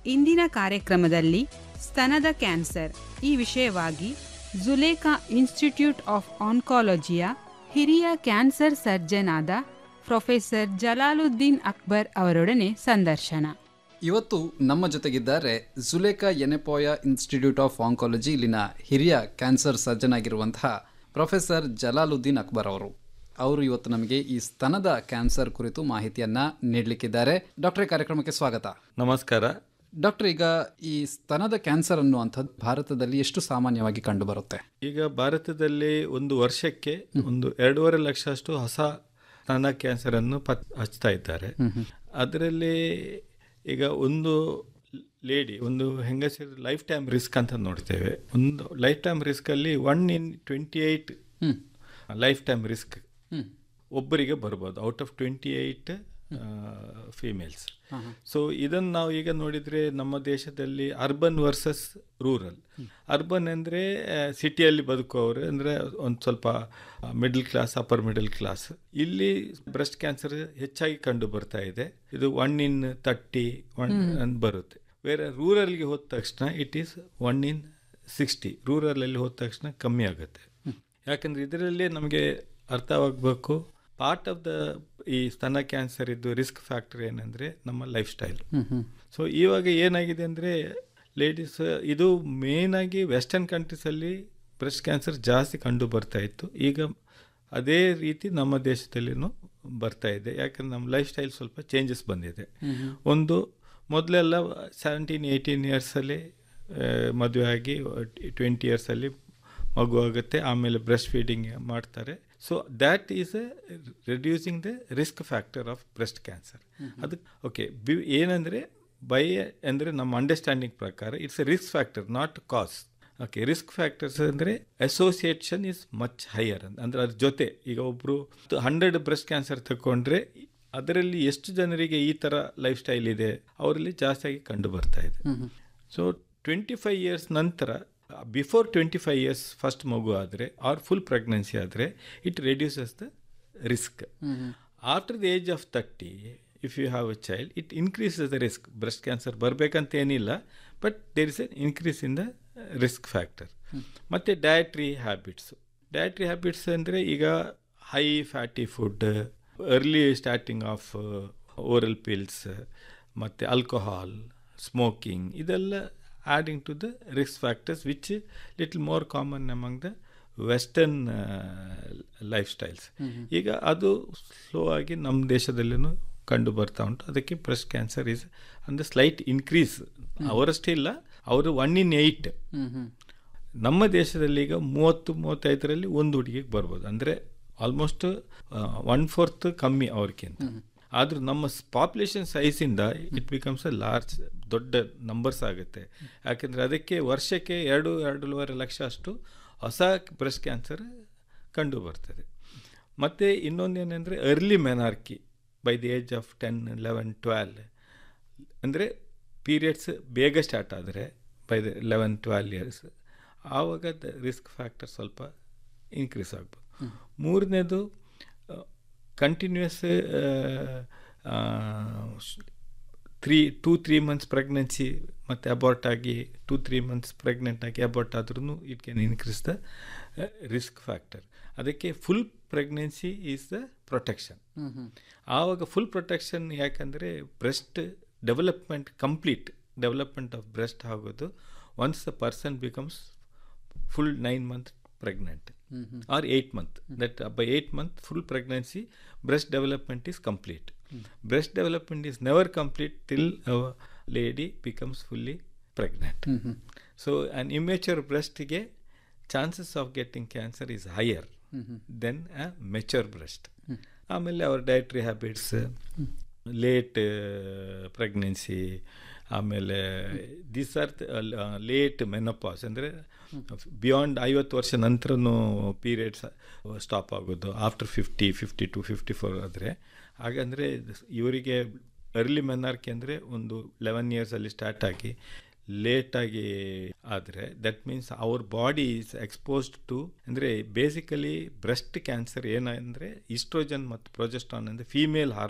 ಇಂದಿನ ಕಾರ್ಯಕ್ರಮದಲ್ಲಿ ಸ್ತನದ ಕ್ಯಾನ್ಸರ್ ಈ ವಿಷಯವಾಗಿ ಜುಲೇಖಾ ಇನ್ಸ್ಟಿಟ್ಯೂಟ್ ಆಫ್ ಆನ್ಕಾಲಜಿಯ ಹಿರಿಯ ಕ್ಯಾನ್ಸರ್ ಸರ್ಜನ್ ಆದ ಪ್ರೊಫೆಸರ್ ಜಲಾಲುದ್ದೀನ್ ಅಕ್ಬರ್ ಅವರೊಡನೆ ಸಂದರ್ಶನ ಇವತ್ತು ನಮ್ಮ ಜೊತೆಗಿದ್ದಾರೆ Zulekha Yenepoya institute of oncology ಇಲ್ಲಿನ ಹಿರಿಯ ಕ್ಯಾನ್ಸರ್ ಸರ್ಜನ್ ಆಗಿರುವಂತಹ ಪ್ರೊಫೆಸರ್ ಜಲಾಲುದ್ದೀನ್ ಅಕ್ಬರ್ ಅವರು ಅವರು ಇವತ್ತು ನಮಗೆ ಈ ಸ್ತನದ ಕ್ಯಾನ್ಸರ್ ಕುರಿತು ಮಾಹಿತಿಯನ್ನ ನೀಡಲಿಕ್ಕಿದ್ದಾರೆ ಡಾಕ್ಟರ್ ಕಾರ್ಯಕ್ರಮಕ್ಕೆ ಸ್ವಾಗತ ನಮಸ್ಕಾರ ಡಾಕ್ಟರ್ ಈಗ ಈ ಸ್ತನದ ಕ್ಯಾನ್ಸರ್ ಅನ್ನುವಂಥದ್ದು ಭಾರತದಲ್ಲಿ ಎಷ್ಟು ಸಾಮಾನ್ಯವಾಗಿ ಕಂಡುಬರುತ್ತೆ ಈಗ ಭಾರತದಲ್ಲಿ ಒಂದು ವರ್ಷಕ್ಕೆ ಒಂದು ಎರಡೂವರೆ ಲಕ್ಷ ಅಷ್ಟು ಹೊಸ ಸ್ತನ ಕ್ಯಾನ್ಸರ್ ಅನ್ನು ಪತ್ ಹಚ್ತಾ ಇದ್ದಾರೆ ಅದರಲ್ಲಿ ಈಗ ಒಂದು ಲೇಡಿ ಒಂದು ಹೆಂಗಸರ ಲೈಫ್ ಟೈಮ್ ರಿಸ್ಕ್ ಅಂತ ನೋಡ್ತೇವೆ ಒಂದು ಲೈಫ್ ಟೈಮ್ ರಿಸ್ಕ್ ಅಲ್ಲಿ one in twenty eight lifetime risk ಒಬ್ಬರಿಗೆ ಬರ್ಬೋದು out of twenty eight females so ಇದನ್ನು ನಾವು ಈಗ ನೋಡಿದರೆ ನಮ್ಮ ದೇಶದಲ್ಲಿ ಅರ್ಬನ್ ವರ್ಸಸ್ ರೂರಲ್ ಅರ್ಬನ್ ಅಂದರೆ ಸಿಟಿಯಲ್ಲಿ ಬದುಕುವವರು ಅಂದರೆ ಒಂದು ಸ್ವಲ್ಪ middle class upper middle class ಇಲ್ಲಿ ಬ್ರೆಸ್ಟ್ ಕ್ಯಾನ್ಸರ್ ಹೆಚ್ಚಾಗಿ ಕಂಡು ಬರ್ತಾ ಇದೆ ಇದು ಒನ್ ಇನ್ ತರ್ಟಿ ಒನ್ ಅಂತ ಬರುತ್ತೆ ಬೇರೆ ರೂರಲ್ಗೆ ಹೋದ ತಕ್ಷಣ it is one in sixty ರೂರಲಲ್ಲಿ ಹೋದ ತಕ್ಷಣ ಕಮ್ಮಿ ಆಗುತ್ತೆ ಯಾಕಂದರೆ ಇದರಲ್ಲೇ ನಮಗೆ ಅರ್ಥವಾಗಬೇಕು ಪಾರ್ಟ್ ಆಫ್ ದ ಈ ಸ್ತನ ಕ್ಯಾನ್ಸರ್ ಇದ್ದು ರಿಸ್ಕ್ ಫ್ಯಾಕ್ಟರ್ ಏನಂದರೆ ನಮ್ಮ ಲೈಫ್ ಸ್ಟೈಲ್ ಸೊ ಇವಾಗ ಏನಾಗಿದೆ ಅಂದರೆ ಲೇಡೀಸ್ ಇದು ಮೇಯ್ನಾಗಿ ವೆಸ್ಟರ್ನ್ ಕಂಟ್ರೀಸಲ್ಲಿ ಬ್ರೆಸ್ಟ್ ಕ್ಯಾನ್ಸರ್ ಜಾಸ್ತಿ ಕಂಡು ಬರ್ತಾ ಇತ್ತು ಈಗ ಅದೇ ರೀತಿ ನಮ್ಮ ದೇಶದಲ್ಲಿನೂ ಬರ್ತಾ ಇದೆ ಯಾಕಂದ್ರೆ ನಮ್ಮ ಲೈಫ್ ಸ್ಟೈಲ್ ಸ್ವಲ್ಪ ಚೇಂಜಸ್ ಬಂದಿದೆ ಒಂದು ಮೊದಲೆಲ್ಲ ಸೆವೆಂಟೀನ್ ಏಯ್ಟೀನ್ ಇಯರ್ಸಲ್ಲಿ ಮದುವೆ ಆಗಿ ಟ್ವೆಂಟಿ ಇಯರ್ಸಲ್ಲಿ ಮಗು ಆಗುತ್ತೆ ಆಮೇಲೆ ಬ್ರೆಸ್ಟ್ ಫೀಡಿಂಗ್ ಮಾಡ್ತಾರೆ so that is a reducing the risk factor of breast cancer ಅದಕ್ಕೆ ಓಕೆ ಬಿ ಏನಂದರೆ ಬೈ ಅಂದರೆ ನಮ್ಮ ಅಂಡರ್ಸ್ಟ್ಯಾಂಡಿಂಗ್ ಪ್ರಕಾರ it's a risk factor not cause okay risk factors ಅಂದರೆ ಅಸೋಸಿಯೇಷನ್ ಇಸ್ ಮಚ್ ಹೈಯರ್ ಅಂತ ಅಂದರೆ ಅದ್ರ ಜೊತೆ ಈಗ ಒಬ್ಬರು ಹಂಡ್ರೆಡ್ ಬ್ರೆಸ್ಟ್ ಕ್ಯಾನ್ಸರ್ ತಗೊಂಡ್ರೆ ಅದರಲ್ಲಿ ಎಷ್ಟು ಜನರಿಗೆ ಈ ಥರ ಲೈಫ್ ಸ್ಟೈಲ್ ಇದೆ ಅವರಲ್ಲಿ ಜಾಸ್ತಿಯಾಗಿ ಕಂಡು ಬರ್ತಾ ಇದೆ ಸೊ ಟ್ವೆಂಟಿ ಫೈವ್ ಇಯರ್ಸ್ ನಂತರ before twenty five years first ಮಗು ಆದರೆ ಆರ್ ಫುಲ್ ಪ್ರೆಗ್ನೆನ್ಸಿ ಆದರೆ it reduces the risk after the age of thirty if you have a child it increases the risk breast cancer ಬರಬೇಕಂತ ಏನಿಲ್ಲ but there is an increase in the risk factor ಮತ್ತು dietary habits dietary habits ಅಂದರೆ ಈಗ high fatty food early starting of oral pills ಮತ್ತು alcohol smoking ಇದೆಲ್ಲ adding to the risk factors which little more common among the western lifestyles ಅದು slow ಆಗಿ ನಮ್ಮ ದೇಶದಲ್ಲಿನೂ ಕಂಡು ಬರ್ತಾ ಉಂಟು ಅದಕ್ಕೆ ಬ್ರೆಸ್ಟ್ ಕ್ಯಾನ್ಸರ್ ಈಸ್ ಅಂದರೆ ಸ್ಲೈಟ್ ಇನ್ಕ್ರೀಸ್ ಅವರಷ್ಟೇ ಇಲ್ಲ ಅವರು ಒನ್ ಇನ್ ಏಯ್ಟ್ ನಮ್ಮ ದೇಶದಲ್ಲಿ ಈಗ ಮೂವತ್ತು ಮೂವತ್ತೈದರಲ್ಲಿ ಒಂದು ಹುಡುಗಿಗೆ ಬರ್ಬೋದು ಅಂದರೆ ಆಲ್ಮೋಸ್ಟ್ ಒನ್ ಫೋರ್ತ್ ಕಮ್ಮಿ ಅವ್ರಿಗಿಂತ ಆದರೂ ನಮ್ಮ ಪಾಪ್ಯುಲೇಷನ್ ಸೈಜಿಂದ ಇಟ್ ಬಿಕಮ್ಸ್ ಅ ಲಾರ್ಜ್ ದೊಡ್ಡ ನಂಬರ್ಸ್ ಆಗುತ್ತೆ ಯಾಕೆಂದರೆ ಅದಕ್ಕೆ ವರ್ಷಕ್ಕೆ ಎರಡು ಎರಡೂವರೆ ಲಕ್ಷ ಅಷ್ಟು ಹೊಸ ಬ್ರೆಸ್ಟ್ ಕ್ಯಾನ್ಸರ್ ಕಂಡು ಬರ್ತದೆ ಮತ್ತು ಇನ್ನೊಂದೇನೆಂದರೆ early menarche by the age of ten eleven twelve ಅಂದರೆ ಪೀರಿಯಡ್ಸ್ ಬೇಗ ಸ್ಟಾರ್ಟ್ ಆದರೆ by the eleven twelve years ಆವಾಗ ದ ರಿಸ್ಕ್ ಫ್ಯಾಕ್ಟರ್ ಸ್ವಲ್ಪ ಇನ್ಕ್ರೀಸ್ ಆಗ್ಬೋದು ಮೂರನೇದು continues three two three months pregnancy ಮತ್ತು ಅಬಾರ್ಟ್ ಆಗಿ ಟೂ ತ್ರೀ ಮಂತ್ಸ್ ಪ್ರೆಗ್ನೆಂಟ್ ಆಗಿ ಅಬಾರ್ಟ್ ಆದ್ರೂ it can increase the risk factor ಅದಕ್ಕೆ full pregnancy is the protection ಆವಾಗ ಫುಲ್ ಪ್ರೊಟೆಕ್ಷನ್ ಯಾಕಂದರೆ breast development complete development of breast ಆಗೋದು once the person becomes full nine month pregnant or eight month that by eight month full pregnancy breast development is complete breast development is never complete till our lady becomes fully pregnant so an immature ಬ್ರೆಸ್ಟ್ಗೆ chances of getting cancer is higher than a mature breast ಆಮೇಲೆ ಅವ್ರ dietary habits late pregnancy ಆಮೇಲೆ this are late menopause ಅಂದರೆ beyond ಐವತ್ತು ವರ್ಷ ನಂತರನೂ periods stop ಆಗೋದು after fifty fifty to fifty four ಆದರೆ ಹಾಗಂದರೆ ಇವರಿಗೆ ಅರ್ಲಿ ಮೆನಾರ್ಕಿ ಅಂದರೆ ಒಂದು ಲೆವೆನ್ ಇಯರ್ಸಲ್ಲಿ ಸ್ಟಾರ್ಟ್ ಆಗಿ ಲೇಟಾಗಿ ಆದರೆ ದಟ್ ಮೀನ್ಸ್ ಅವ್ರ ಬಾಡಿ ಈಸ್ ಎಕ್ಸ್ಪೋಸ್ಡ್ ಟು ಅಂದರೆ ಬೇಸಿಕಲಿ ಬ್ರೆಸ್ಟ್ ಕ್ಯಾನ್ಸರ್ ಏನಂದರೆ ಇಸ್ಟ್ರೋಜನ್ ಮತ್ತು ಪ್ರೊಜೆಸ್ಟ್ರಾನ್ ಅಂದರೆ ಫೀಮೇಲ್ ಹಾರ್ಮೋನ್